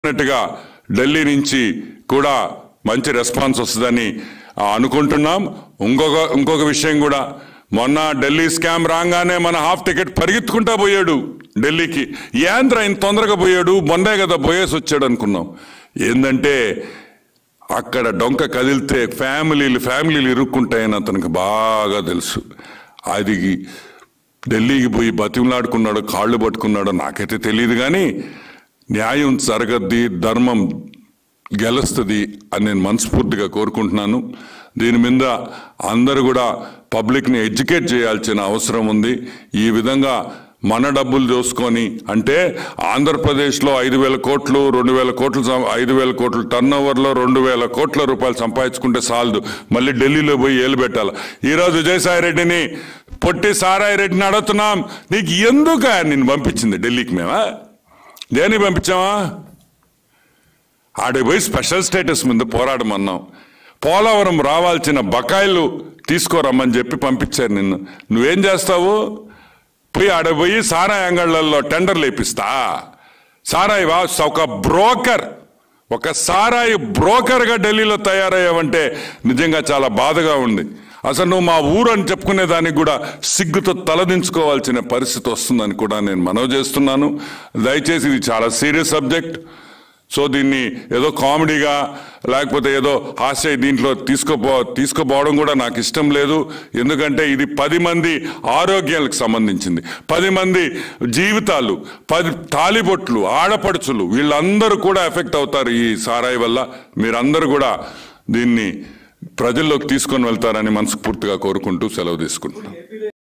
చెప్పినట్టుగా ఢిల్లీ నుంచి కూడా మంచి రెస్పాన్స్ వస్తుందని ఆ, అనుకుంటున్నాం ఇంకొక ఇంకొక విషయం కూడా మొన్న ఢిల్లీ స్కామ్ రాగానే మన హాఫ్ టికెట్ పరిగెత్తుకుంటా పోయాడు ఢిల్లీకి ఏంద్ర ఇంత తొందరగా పోయాడు మొన్నే కదా పోయేసి వచ్చాడు అనుకున్నాం ఏంటంటే అక్కడ డొంక కదిలితే ఫ్యామిలీలు ఫ్యామిలీలు ఇరుక్కుంటాయని అతనికి బాగా తెలుసు అది ఢిల్లీకి పోయి బతిమలాడుకున్నాడో కాళ్ళు పట్టుకున్నాడో నాకైతే తెలియదు కానీ న్యాయం జరగద్ది ధర్మం గెలుస్తుంది అని నేను మనస్ఫూర్తిగా కోరుకుంటున్నాను దీని మీద అందరూ కూడా పబ్లిక్ని ఎడ్యుకేట్ చేయాల్సిన అవసరం ఉంది ఈ విధంగా మన డబ్బులు చూసుకొని అంటే ఆంధ్రప్రదేశ్లో ఐదు వేల కోట్లు రెండు వేల కోట్లు సం- ఐదు వేల కోట్లు టర్న్ ఓవర్లో రెండు వేల కోట్ల రూపాయలు సంపాదించుకుంటే చాలదు మళ్ళీ ఢిల్లీలో పోయి ఏలు పెట్టాలి ఈరోజు విజయసాయి రెడ్డిని పొట్టి సారాయి రెడ్డిని అడుగుతున్నాం నీకు ఎందుకు నేను పంపించింది ఢిల్లీకి మేమా దేనికి పంపించామా ఆడికి పోయి స్పెషల్ స్టేటస్ మీద పోరాడమన్నాం పోలవరం రావాల్సిన బకాయిలు తీసుకోరమ్మని చెప్పి పంపించారు నిన్ను నువ్వేం చేస్తావు పోయి ఆడ పోయి సారాయి అంగళ్ళల్లో టెండర్లు వేపిస్తా సారాయి వా ఒక బ్రోకర్ ఒక సారాయి బ్రోకర్గా ఢిల్లీలో తయారయ్యావంటే నిజంగా చాలా బాధగా ఉంది అసలు నువ్వు మా ఊరు అని చెప్పుకునే దానికి కూడా సిగ్గుతో తలదించుకోవాల్సిన పరిస్థితి వస్తుందని కూడా నేను మనవి చేస్తున్నాను దయచేసి ఇది చాలా సీరియస్ సబ్జెక్ట్ సో దీన్ని ఏదో కామెడీగా లేకపోతే ఏదో హాస్య దీంట్లో తీసుకోపో తీసుకుపోవడం కూడా నాకు ఇష్టం లేదు ఎందుకంటే ఇది పది మంది ఆరోగ్యాలకు సంబంధించింది పది మంది జీవితాలు పది తాలిబొట్లు ఆడపడుచులు వీళ్ళందరూ కూడా ఎఫెక్ట్ అవుతారు ఈ సారాయి వల్ల మీరందరూ కూడా దీన్ని ప్రజల్లోకి తీసుకొని వెళ్తారని మనస్ఫూర్తిగా కోరుకుంటూ సెలవు తీసుకుంటున్నాను